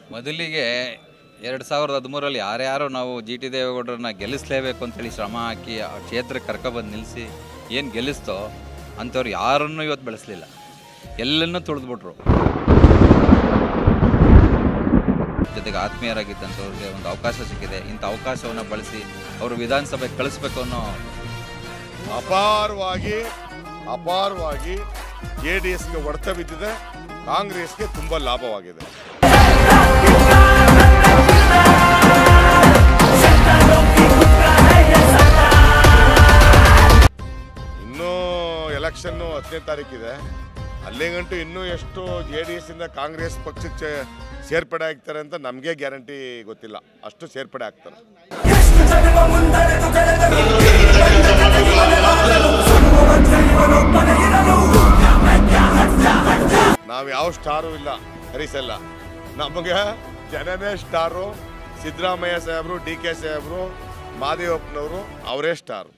ಮೊದಲಿಗೆ ಎರಡು ಸಾವಿರದ ಹದಿಮೂರಲ್ಲಿ ಯಾರ್ಯಾರು ನಾವು ಜಿ ಟಿ ದೇವೇಗೌಡರನ್ನ ಗೆಲ್ಲಿಸಲೇಬೇಕು ಅಂತೇಳಿ ಶ್ರಮ ಹಾಕಿ ಆ ಕ್ಷೇತ್ರಕ್ಕೆ ಕರ್ಕೊಬಂದು ನಿಲ್ಲಿಸಿ ಏನು ಗೆಲ್ಲಿಸ್ತೋ ಅಂಥವ್ರು ಯಾರನ್ನೂ ಇವತ್ತು ಬೆಳೆಸಲಿಲ್ಲ ಎಲ್ಲನೂ ತುಳಿದ್ಬಿಟ್ರು ಜೊತೆಗೆ ಆತ್ಮೀಯರಾಗಿದ್ದಂಥವ್ರಿಗೆ ಒಂದು ಅವಕಾಶ ಸಿಕ್ಕಿದೆ ಇಂಥ ಅವಕಾಶವನ್ನು ಬಳಸಿ ಅವರು ವಿಧಾನಸಭೆಗೆ ಕಳಿಸ್ಬೇಕು ಅನ್ನೋ ಅಪಾರವಾಗಿ ಅಪಾರವಾಗಿ ಜೆ ಡಿ ಎಸ್ಗೆ ಹೊಡೆತ ಬಿದ್ದಿದೆ ಕಾಂಗ್ರೆಸ್ಗೆ ತುಂಬ ಲಾಭವಾಗಿದೆ ಇನ್ನೂ ಎಲೆಕ್ಷನ್ನು ಹತ್ತನೇ ತಾರೀಕಿದೆ ಅಲ್ಲಿಗಂಟು ಇನ್ನೂ ಎಷ್ಟು ಜೆ ಡಿ ಎಸ್ ಇಂದ ಕಾಂಗ್ರೆಸ್ ಪಕ್ಷಕ್ಕೆ ಸೇರ್ಪಡೆ ಆಗ್ತಾರೆ ಅಂತ ನಮಗೆ ಗ್ಯಾರಂಟಿ ಗೊತ್ತಿಲ್ಲ ಅಷ್ಟು ಸೇರ್ಪಡೆ ಆಗ್ತಾರೆ ನಾವು ಯಾವ ಸ್ಟಾರು ಇಲ್ಲ ಹರಿಸಲ್ಲ ನಮಗೆ ಜನನೇ ಸ್ಟಾರು ಸಿದ್ದರಾಮಯ್ಯ ಸಾಹೇಬರು ಡಿ ಕೆ ಸಾಹೇಬರು ಮಾದೇವಪ್ಪನವರು ಅವರೇ ಸ್ಟಾರು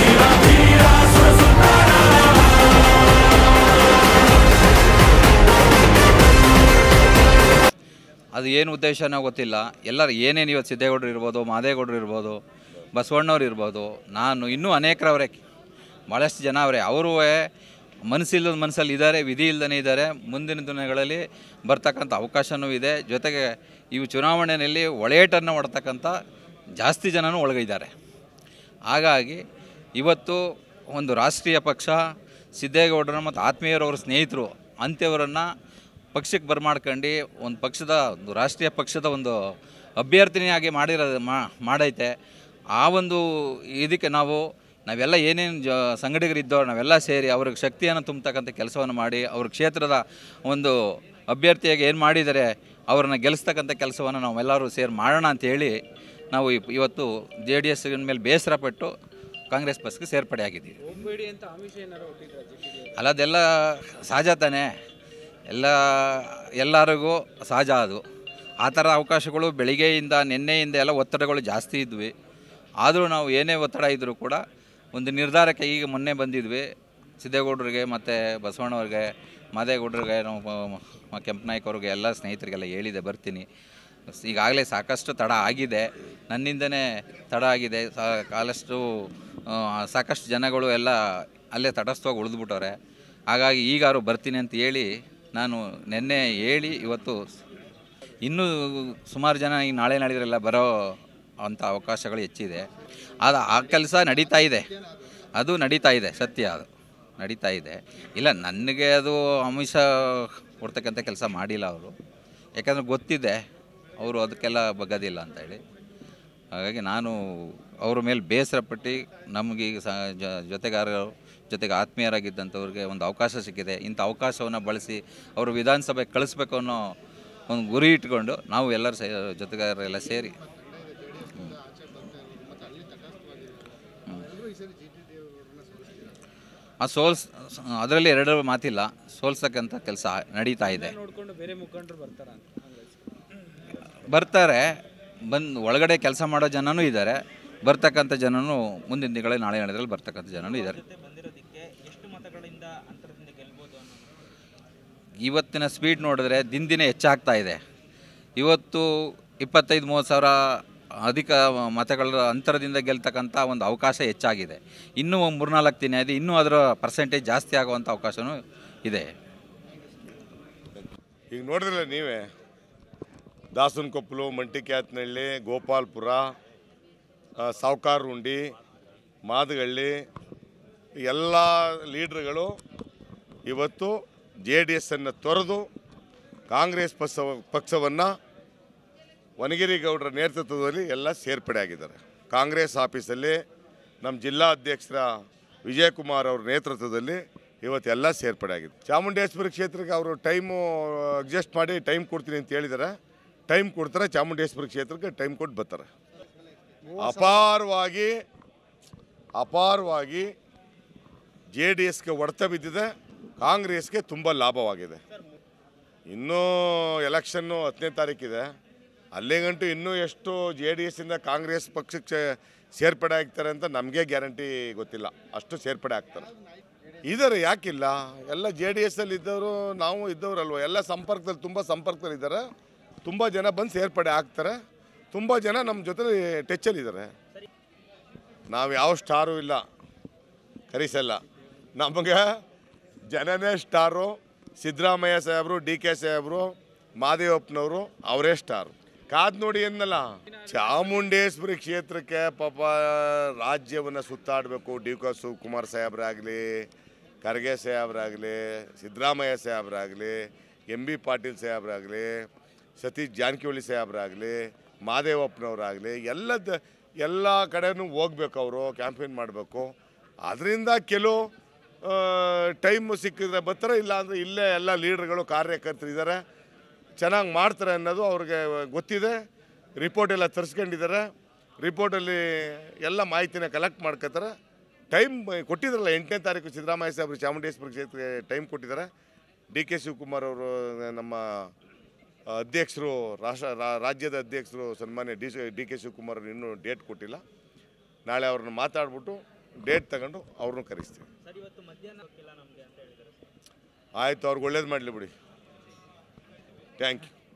ಅದು ಏನು ಉದ್ದೇಶನೋ ಗೊತ್ತಿಲ್ಲ ಎಲ್ಲರೂ ಏನೇನು ಇವತ್ತು ಸಿದ್ದೇಗೌಡರು ಇರ್ಬೋದು ಮಾದೇಗೌಡರು ಇರ್ಬೋದು ಬಸವಣ್ಣವ್ರು ಇರ್ಬೋದು ನಾನು ಇನ್ನೂ ಅನೇಕರವರೇ ಭಾಳಷ್ಟು ಜನ ಅವರೇ ಅವರೂ ಮನಸ್ಸಿಲ್ಲದ ಮನಸ್ಸಲ್ಲಿ ಇದ್ದಾರೆ ವಿಧಿ ಇಲ್ಲದೇ ಇದ್ದಾರೆ ಮುಂದಿನ ದಿನಗಳಲ್ಲಿ ಬರ್ತಕ್ಕಂಥ ಅವಕಾಶವೂ ಇದೆ ಜೊತೆಗೆ ಇವು ಚುನಾವಣೆಯಲ್ಲಿ ಒಳೆಯಟನ್ನು ಹೊಡ್ತಕ್ಕಂಥ ಜಾಸ್ತಿ ಜನನೂ ಒಳಗಿದ್ದಾರೆ ಹಾಗಾಗಿ ಇವತ್ತು ಒಂದು ರಾಷ್ಟ್ರೀಯ ಪಕ್ಷ ಸಿದ್ದೇಗೌಡರ ಮತ್ತು ಆತ್ಮೀಯರವ್ರ ಸ್ನೇಹಿತರು ಅಂಥವರನ್ನು ಪಕ್ಷಕ್ಕೆ ಬರ್ಮಾಡ್ಕೊಂಡು ಒಂದು ಪಕ್ಷದ ಒಂದು ರಾಷ್ಟ್ರೀಯ ಪಕ್ಷದ ಒಂದು ಅಭ್ಯರ್ಥಿನಿಯಾಗಿ ಮಾಡಿರೋದು ಮಾ- ಮಾಡೈತೆ ಆ ಒಂದು ಇದಕ್ಕೆ ನಾವು ನಾವೆಲ್ಲ ಏನೇನು ಜ ಸಂಘಟಕರಿದ್ದೋ ನಾವೆಲ್ಲ ಸೇರಿ ಅವ್ರಿಗೆ ಶಕ್ತಿಯನ್ನು ತುಂಬತಕ್ಕಂಥ ಕೆಲಸವನ್ನು ಮಾಡಿ ಅವ್ರ ಕ್ಷೇತ್ರದ ಒಂದು ಅಭ್ಯರ್ಥಿಯಾಗಿ ಏನು ಮಾಡಿದ್ದಾರೆ ಅವ್ರನ್ನ ಗೆಲ್ಲಿಸ್ತಕ್ಕಂಥ ಕೆಲಸವನ್ನು ನಾವೆಲ್ಲರೂ ಸೇರಿ ಮಾಡೋಣ ಅಂತ ಹೇಳಿ ನಾವು ಇಪ್- ಇವತ್ತು ಜೆ ಡಿ ಎಸ್ ಮೇಲೆ ಬೇಸರ ಪಟ್ಟು ಕಾಂಗ್ರೆಸ್ ಪಕ್ಷಕ್ಕೆ ಸೇರ್ಪಡೆ ಆಗಿದ್ದೀವಿ ಅಲ್ಲ ಅದೆಲ್ಲ ಸಹಜ ತಾನೇ ಎಲ್ಲ ಎಲ್ಲರಿಗೂ ಸಹಜ ಅದು ಆ ಥರ ಅವಕಾಶಗಳು ಬೆಳಿಗ್ಗೆಯಿಂದ ನಿನ್ನೆಯಿಂದ ಎಲ್ಲ ಒತ್ತಡಗಳು ಜಾಸ್ತಿ ಇದ್ವಿ ಆದರೂ ನಾವು ಏನೇ ಒತ್ತಡ ಇದ್ದರೂ ಕೂಡ ಒಂದು ನಿರ್ಧಾರಕ್ಕೆ ಈಗ ಮೊನ್ನೆ ಬಂದಿದ್ವಿ ಸಿದ್ದೇಗೌಡರಿಗೆ ಮತ್ತು ಬಸವಣ್ಣವ್ರಿಗೆ ಮಾದೇಗೌಡರಿಗೆ ನಾವು ಮ- ಮ- ಕೆಂಪನಾಯ್ಕ ಅವ್ರಿಗೆ ಎಲ್ಲ ಸ್ನೇಹಿತರಿಗೆಲ್ಲ ಹೇಳಿದೆ ಬರ್ತೀನಿ ಈಗಾಗಲೇ ಸಾಕಷ್ಟು ತಡ ಆಗಿದೆ ನನ್ನಿಂದನೇ ತಡ ಆಗಿದೆ ಸಾ- ಕಾಲಷ್ಟು ಆ, ಸಾಕಷ್ಟು ಜನಗಳು ಎಲ್ಲ ಅಲ್ಲೇ ತಟಸ್ಥವಾಗಿ ಉಳಿದ್ಬಿಟ್ಟವ್ರೆ ಹಾಗಾಗಿ ಈಗಾರು ಬರ್ತೀನಿ ಅಂತ ಹೇಳಿ ನಾನು ನಿನ್ನೆ ಹೇಳಿ ಇವತ್ತು ಇನ್ನೂ ಸುಮಾರು ಜನ ಈ ನಾಳೆ ನಾಳಿದ್ರೆಲ್ಲ ಬರೋ ಅಂಥ ಅವಕಾಶಗಳು ಹೆಚ್ಚಿದೆ ಅದು ಆ ಕೆಲಸ ನಡೀತಾ ಇದೆ ಅದು ನಡೀತಾ ಇದೆ ಸತ್ಯ ಅದು ನಡೀತಾ ಇದೆ ಇಲ್ಲ ನನಗೆ ಅದು ಆಮಿಷ ಕೊಡ್ತಕ್ಕಂಥ ಕೆಲಸ ಮಾಡಿಲ್ಲ ಅವರು ಯಾಕಂದರೆ ಗೊತ್ತಿದೆ ಅವರು ಅದಕ್ಕೆಲ್ಲ ಬಗ್ಗೋದಿಲ್ಲ ಅಂತ ಹೇಳಿ ಹಾಗಾಗಿ ನಾನು ಅವ್ರ ಮೇಲೆ ಬೇಸರ ಪಟ್ಟು ನಮಗೆ ಈಗ ಸ ಜ- ಜೊತೆಗಾರರು ಜೊತೆಗೆ ಆತ್ಮೀಯರಾಗಿದ್ದಂಥವ್ರಿಗೆ ಒಂದು ಅವಕಾಶ ಸಿಕ್ಕಿದೆ ಇಂಥ ಅವಕಾಶವನ್ನು ಬಳಸಿ ಅವರು ವಿಧಾನಸಭೆಗೆ ಕಳಿಸ್ಬೇಕು ಅನ್ನೋ ಒಂದು ಗುರಿ ಇಟ್ಕೊಂಡು ನಾವು ಎಲ್ಲರೂ ಸೇ ಜೊತೆಗಾರರೆಲ್ಲ ಸೇರಿ ಹ್ಮ್. ಹ್ಮ್. ಆ ಸೋಲ್ಸ್ ಅದರಲ್ಲಿ ಎರಡು ಮಾತಿಲ್ಲ ಸೋಲ್ಸಕ್ಕಂಥ ಕೆಲಸ ನಡೀತಾ ಇದೆ ನೋಡ್ಕೊಂಡು ಬೇರೆ ಮುಖಂಡರು ಬರ್ತಾರ ಅಂತ ಬರ್ತಾರೆ ಬಂದು ಒಳಗಡೆ ಕೆಲಸ ಮಾಡೋ ಜನನೂ ಇದ್ದಾರೆ ಬರ್ತಕ್ಕಂಥ ಜನನೂ ಮುಂದಿನ ದಿನಗಳಲ್ಲಿ ನಾಳೆ ನಡೆದಲ್ಲಿ ಬರ್ತಕ್ಕಂಥ ಜನನೂ ಇದ್ದಾರೆ ಬಂದಿರೋದಕ್ಕೆ ಎಷ್ಟು ಮತಗಳಿಂದ ಅಂತರದಿಂದ ಗೆಲ್ಬೋದು ಅನ್ನೋ ಇವತ್ತಿನ ಸ್ಪೀಡ್ ನೋಡಿದ್ರೆ ದಿನ ದಿನ ಹೆಚ್ಚಾಗ್ತಾ ಇದೆ ಇವತ್ತು ಇಪ್ಪತ್ತೈದು ಮೂವತ್ತು ಸಾವಿರ ಅಧಿಕ ಮತಗಳ ಅಂತರದಿಂದ ಗೆಲ್ತಕ್ಕಂಥ ಒಂದು ಅವಕಾಶ ಹೆಚ್ಚಾಗಿದೆ ಇನ್ನೂ ಮೂರ್ನಾಲ್ಕು ದಿನ ಇದೆ ಇನ್ನೂ ಅದರ ಪರ್ಸೆಂಟೇಜ್ ಜಾಸ್ತಿ ಆಗುವಂಥ ಅವಕಾಶವೂ ಇದೆ ಈಗ ನೋಡಿದ್ರಲ್ಲ ನೀವೇ ದಾಸನಕೊಪ್ಪಲು ಮಂಟಿಕ್ಯಾತ್ನಹಳ್ಳಿ ಗೋಪಾಲ್ಪುರ ಸಾವ್ಕಾರ್ ಉಂಡಿ ಮಾದಗಳ್ಳಿ ಎಲ್ಲ ಲೀಡ್ರ್ಗಳು ಇವತ್ತು ಜೆ ಡಿ ಎಸ್ಸನ್ನು ತೊರೆದು ಕಾಂಗ್ರೆಸ್ ಪಕ್ಷ ಪಕ್ಷವನ್ನು ವನಗಿರಿ ಗೌಡರ ನೇತೃತ್ವದಲ್ಲಿ ಎಲ್ಲ ಸೇರ್ಪಡೆ ಆಗಿದ್ದಾರೆ ಕಾಂಗ್ರೆಸ್ ಆಫೀಸಲ್ಲಿ ನಮ್ಮ ಜಿಲ್ಲಾ ಅಧ್ಯಕ್ಷರ ವಿಜಯಕುಮಾರ್ ಅವ್ರ ನೇತೃತ್ವದಲ್ಲಿ ಇವತ್ತೆಲ್ಲ ಸೇರ್ಪಡೆ ಆಗಿದೆ ಚಾಮುಂಡೇಶ್ವರಿ ಕ್ಷೇತ್ರಕ್ಕೆ ಅವರು ಟೈಮು ಅಡ್ಜಸ್ಟ್ ಮಾಡಿ ಟೈಮ್ ಕೊಡ್ತೀನಿ ಅಂತ ಹೇಳಿದ್ದಾರೆ ಟೈಮ್ ಕೊಡ್ತಾರೆ ಚಾಮುಂಡೇಶ್ವರಿ ಕ್ಷೇತ್ರಕ್ಕೆ ಟೈಮ್ ಕೊಟ್ಟು ಬರ್ತಾರೆ ಅಪಾರವಾಗಿ ಅಪಾರವಾಗಿ ಜೆ ಡಿ ಎಸ್ಗೆ ಹೊಡೆತ ಬಿದ್ದಿದೆ ಕಾಂಗ್ರೆಸ್ಗೆ ತುಂಬ ಲಾಭವಾಗಿದೆ ಇನ್ನೂ ಎಲೆಕ್ಷನ್ನು ಹತ್ತನೇ ತಾರೀಕಿದೆ ಅಲ್ಲಿಗಂಟು ಇನ್ನೂ ಎಷ್ಟು ಜೆ ಡಿ ಎಸ್ಸಿಂದ ಕಾಂಗ್ರೆಸ್ ಪಕ್ಷಕ್ಕೆ ಸೇರ್ಪಡೆ ಆಗ್ತಾರೆ ಅಂತ ನಮಗೆ ಗ್ಯಾರಂಟಿ ಗೊತ್ತಿಲ್ಲ ಅಷ್ಟು ಸೇರ್ಪಡೆ ಆಗ್ತಾರೆ ಇದ್ದಾರೆ ಯಾಕಿಲ್ಲ ಎಲ್ಲ ಜೆ ಡಿ ಎಸ್ಸಲ್ಲಿ ಇದ್ದವರು ನಾವು ಇದ್ದವರಲ್ವ ಎಲ್ಲ ಸಂಪರ್ಕದಲ್ಲಿ ತುಂಬ ಸಂಪರ್ಕದಲ್ಲಿದ್ದಾರೆ ತುಂಬ ಜನ ಬಂದು ಸೇರ್ಪಡೆ ಆಗ್ತಾರೆ ತುಂಬ ಜನ ನಮ್ಮ ಜೊತೆ ಟಚ್ಚಲ್ಲಿದ್ದಾರೆ ನಾವು ಯಾವ ಸ್ಟಾರು ಇಲ್ಲ ಕರಿಸಲ್ಲ ನಮಗೆ ಜನನೇ ಸ್ಟಾರು ಸಿದ್ದರಾಮಯ್ಯ ಸಾಹೇಬರು ಡಿ ಕೆ ಸಾಹೇಬರು ಮಾದೇವಪ್ಪನವರು ಅವರೇ ಸ್ಟಾರು ಕಾದ್ ನೋಡಿ ಏನಲ್ಲ ಚಾಮುಂಡೇಶ್ವರಿ ಕ್ಷೇತ್ರಕ್ಕೆ ಪಾಪ ರಾಜ್ಯವನ್ನು ಸುತ್ತಾಡಬೇಕು ಡಿ ಕೆ ಶಿವಕುಮಾರ್ ಸಾಹೇಬ್ರಾಗಲಿ ಖರ್ಗೆ ಸಾಹೇಬ್ರಾಗಲಿ ಸಿದ್ದರಾಮಯ್ಯ ಸಾಹೇಬ್ರಾಗಲಿ ಎಂ ಬಿ ಪಾಟೀಲ್ ಸಾಹೇಬ್ರಾಗಲಿ ಸತೀಶ್ ಜಾರಕಿಹೊಳಿ ಸಾಹೇಬ್ರಾಗಲಿ ಮಾದೇವಪ್ಪನವರಾಗಲಿ ಎಲ್ಲದ ಎಲ್ಲ ಕಡೆನೂ ಹೋಗ್ಬೇಕು ಅವರು ಕ್ಯಾಂಪೇನ್ ಮಾಡಬೇಕು ಅದರಿಂದ ಕೆಲವು ಟೈಮ್ ಸಿಕ್ಕಿದ್ರೆ ಬರ್ತಾರೆ ಇಲ್ಲ ಅಂದರೆ ಇಲ್ಲೇ ಎಲ್ಲ ಲೀಡರ್ಗಳು ಕಾರ್ಯಕರ್ತರು ಇದ್ದಾರೆ ಚೆನ್ನಾಗಿ ಮಾಡ್ತಾರೆ ಅನ್ನೋದು ಅವ್ರಿಗೆ ಗೊತ್ತಿದೆ ರಿಪೋರ್ಟ್ ಎಲ್ಲ ತರಿಸ್ಕೊಂಡಿದ್ದಾರೆ ರಿಪೋರ್ಟಲ್ಲಿ ಎಲ್ಲ ಮಾಹಿತಿನ ಕಲೆಕ್ಟ್ ಮಾಡ್ಕೋತಾರೆ ಟೈಮ್ ಕೊಟ್ಟಿದ್ರಲ್ಲ ಎಂಟನೇ ತಾರೀಕು ಸಿದ್ದರಾಮಯ್ಯ ಸಾಹೇಬ್ರು ಚಾಮುಂಡೇಶ್ವರಿ ಕ್ಷೇತ್ರಕ್ಕೆ ಟೈಮ್ ಕೊಟ್ಟಿದ್ದಾರೆ ಡಿ ಕೆ ಶಿವಕುಮಾರ್ ಅವರು ನಮ್ಮ ಅಧ್ಯಕ್ಷರು ರಾಷ್ಟ್ರ ರಾ- ರಾಜ್ಯದ ಅಧ್ಯಕ್ಷರು ಸನ್ಮಾನ್ಯ ಡಿ ಡಿ ಕೆ ಶಿವಕುಮಾರ್ ಅವ್ರು ಇನ್ನೂ ಡೇಟ್ ಕೊಟ್ಟಿಲ್ಲ ನಾಳೆ ಅವ್ರನ್ನ ಮಾತಾಡ್ಬಿಟ್ಟು ಡೇಟ್ ತಗೊಂಡು ಅವ್ರನ್ನೂ ಕರೆಸ್ತೀವಿ ಸರ್ ಇವತ್ತು ಮಧ್ಯಾಹ್ನ ಹೋಗಿಲ್ಲ ನಮಗೆ ಅಂತ ಹೇಳಿದ್ದಾರೆ ಆಯಿತು ಅವ್ರಿಗೆ ಒಳ್ಳೇದು ಮಾಡಲಿ ಬಿಡಿ ಥ್ಯಾಂಕ್ ಯು